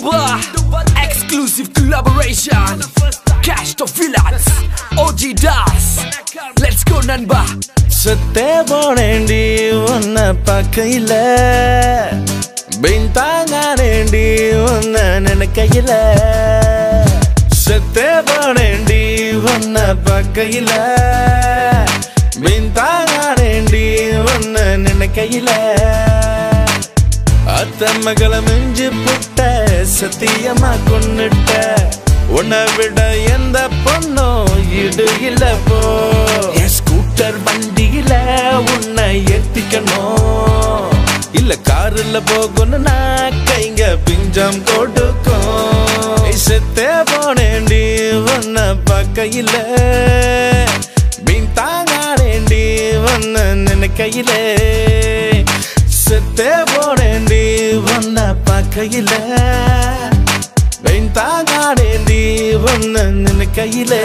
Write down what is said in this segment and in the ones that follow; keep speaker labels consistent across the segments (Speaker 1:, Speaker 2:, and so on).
Speaker 1: number exclusive collaboration cash to villains OG Das let's go நண்பா
Speaker 2: செத்தே போனேண்டி உன்னை பக்கையில பின்தாங்கானேண்டி உன்னை நினைக்கையில செத்தே போனேண்டி உன்னை பக்கையில பின்தாங்கானேண்டி உன்னை நினைக்கையில அத்த மகளை மிஞ்சி புட்ட சத்தியமா கொன்னுட்ட உன்னை விட எந்த பொண்ணும் இடு இல்ல போ என் ஸ்கூட்டர் வண்டியில உன்னை ஏத்திக்கணும் இல்ல காருல போகணும்னா கைங்க பிஞ்சம் கொடுக்கும் ஏய், செத்தே போனேண்டி உன்னை பக்கையில பின் தாங்கானேண்டி உன்னை நினைக்கையில செத்தே போனேண்டி உன்னை பக்கையில பின் தாங்கானேண்டி உன்னை நினைக்கையிலே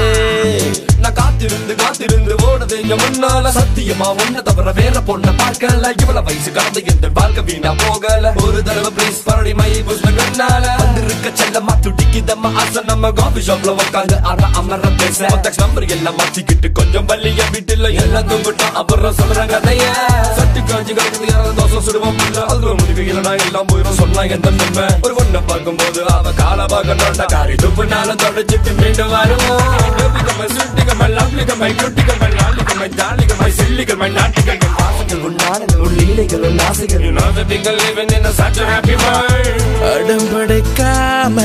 Speaker 1: நான் காத்திருந்து காத்திருந்து ஓடுது எங்க முன்னால சத்தியமா ஒன்ன தவிர வேற பொண்ண பார்க்கல இவ்வளவு வயசு கடந்து எந்த வாழ்க்கை வீணா போகல ஒரு தடவை ப்ளீஸ் பரடி மை புஷ்ணால வந்திருக்க செல்லமா துடிக்குதம்மா ஆசை நம்ம காஃபி ஷாப்ல உட்காந்து அற அமர பேச கான்டாக்ட் நம்பர் எல்லாம் மாத்திக்கிட்டு கொஞ்சம் வள்ளிய வீட்டுல எல்லாம் தூங்கிட்டோம் அப்புறம் சொல்ற கதைய சட்டி காஞ்சி கிடக்குது யாராவது தோசை சுடுவோம் இல்ல அதுல முடிவு இல்லைனா எல்லாம் போயிடும் சொன்னா எந்த நன்மை ஒரு பொண்ணை பார்க்கும்போது அவ கால பார்க்கணும்டா காரி துப்புனால தொடச்சிட்டு மீண்டும் வருவோம் டோபிகமை சுட்டிகமை லவ்லிகமை குட்டிகமை நாளிகமை ஜாலிகமை சில்லிகமை நாட்டிகமை பாசங்கள் உன்னாடங்கள் உள்ளீலைகள் ஆசைகள் You know that we can live in a such a happy world
Speaker 2: அடம்படைக்காம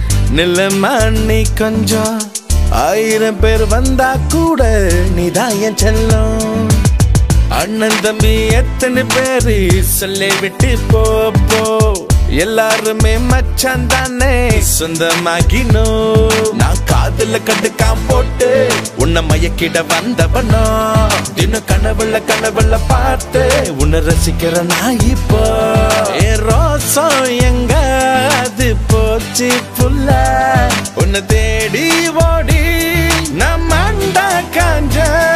Speaker 2: நிலமா நீ கொஞ்சம் ஆயிரம் பேர் வந்தா கூட நீதான் என் செல்லம் அண்ணன் தம்பி எத்தனை பேரு சொல்லி விட்டு போ போ எல்லாருமே மச்சான் தானே சொந்தமாகினோ நான் காதுல கட்டுக்காம் போட்டு உன்னை மயக்கிட வந்தவனோ தினம் கனவுல கனவுல பார்த்து உன்னை ரசிக்கிற நான் இப்போ என் ரோசம் எங்க அது போச்சு புல்ல உன்னை தேடி ஓடி நான் மண்டா காஞ்ச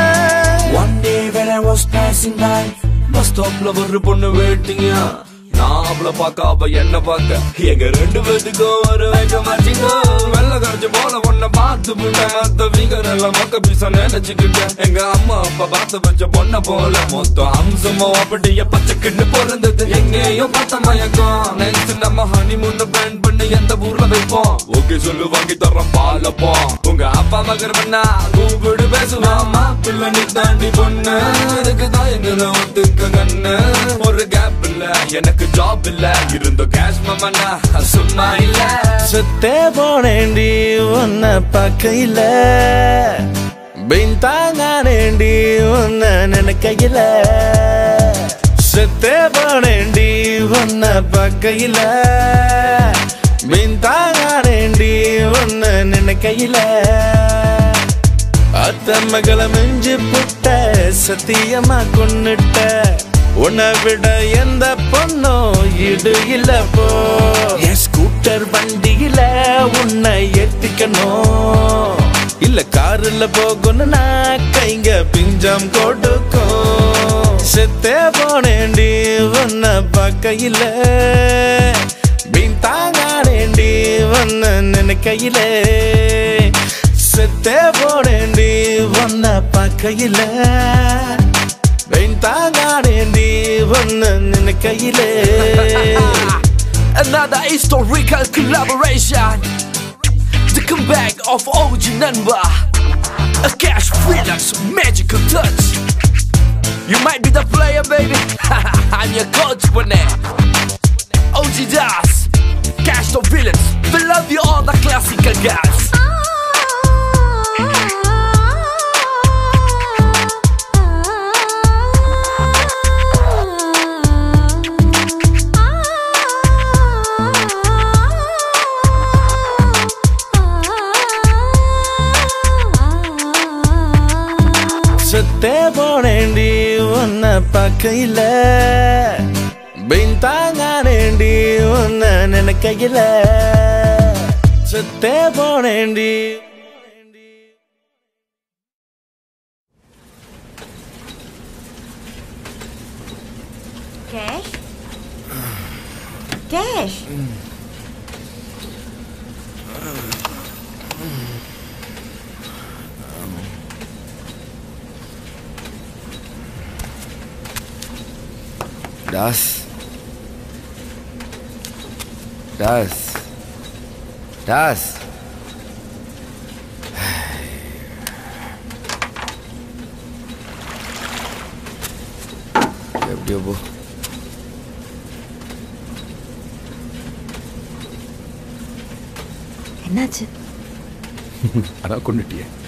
Speaker 1: One day when I was passing by bus ஸ்டாப்ல ஒரு பொண்ணு வெயிட்டிங்க நான் அவள பார்க்க அவ என்ன பார்க்க எங்க ரெண்டு பேத்துக்கும் ஒரு வைக்க மாட்டீங்க வெள்ள கரைச்சு போல பொண்ண பார்த்து புள்ள மத்த வீகர் எல்லாம் மக்க பீச நினைச்சுக்கிட்டேன் எங்க அம்மா அப்பா பார்த்து வச்ச பொண்ண போல மொத்தம் அம்சமோ அப்படியே பச்சைக்கிட்டு பிறந்தது எங்கேயும் பார்த்த மயக்கம் நெக்ஸ்ட் நம்ம ஹனிமூன் பிளான் பண்ணி எந்த ஊர்ல வைப்போம் ஓகே சொல்லு வாங்கி தரோம் பாலப்போம் உங்க அப்பா மகர் பண்ணா கூப்பிடு பேசுவாமா பிள்ளை நீ தாண்டி பொண்ணு இதுக்கு தான் எங்களை ஒத்துக்க கண்ணு ஒரு கேப் இல்ல எனக்கு ஜாப் இல்ல இருந்த கேஷ் மமனா சும்மா இல்ல
Speaker 2: சுத்தே போனேண்டி உன்னை பக்கையில பின்தாங்கானேண்டி உன்னை நினைக்கையில சுத்தே போனேண்டி உன்னை பக்கையில பின்தாங்கானேண்டி உன்னை நினைக்கையில அத்த மகளை மிஞ்சி புட்ட சத்தியமா கொன்னுட்ட உன்னை விட எந்த பொண்ணும் இடு இல்ல போ என் ஸ்கூட்டர் வண்டியில உன்னை ஏத்திக்கணும் இல்ல காருல போகணும்னா கைங்க பிஞ்சம் கொடுக்கும் செத்தே போனேண்டி உன்னை பக்கையில பின் தாங்கானேண்டி உன்னை நினைக்கையில செத்தே போனேண்டி உன்னை பக்கையில பின் தாங்கானேண்டி உன்னை நினைக்கையிலே
Speaker 1: Another historical collaboration The comeback of OG Nanba A cash freelance magical touch You might be the player baby I'm your coach for now OG Das Cash the villains We love you all the classical guys
Speaker 2: செத்தே போனேண்டி உன்னை பக்கையில பின் தாங்கானேண்டி உன்னை நினைக்கையில செத்தே போனேண்டி
Speaker 3: Cash? Cash?
Speaker 2: டாஸ் டாஸ் டாஸ் எப்படியோ போ
Speaker 3: என்னாச்சு
Speaker 2: அதான் கொண்டுட்டியே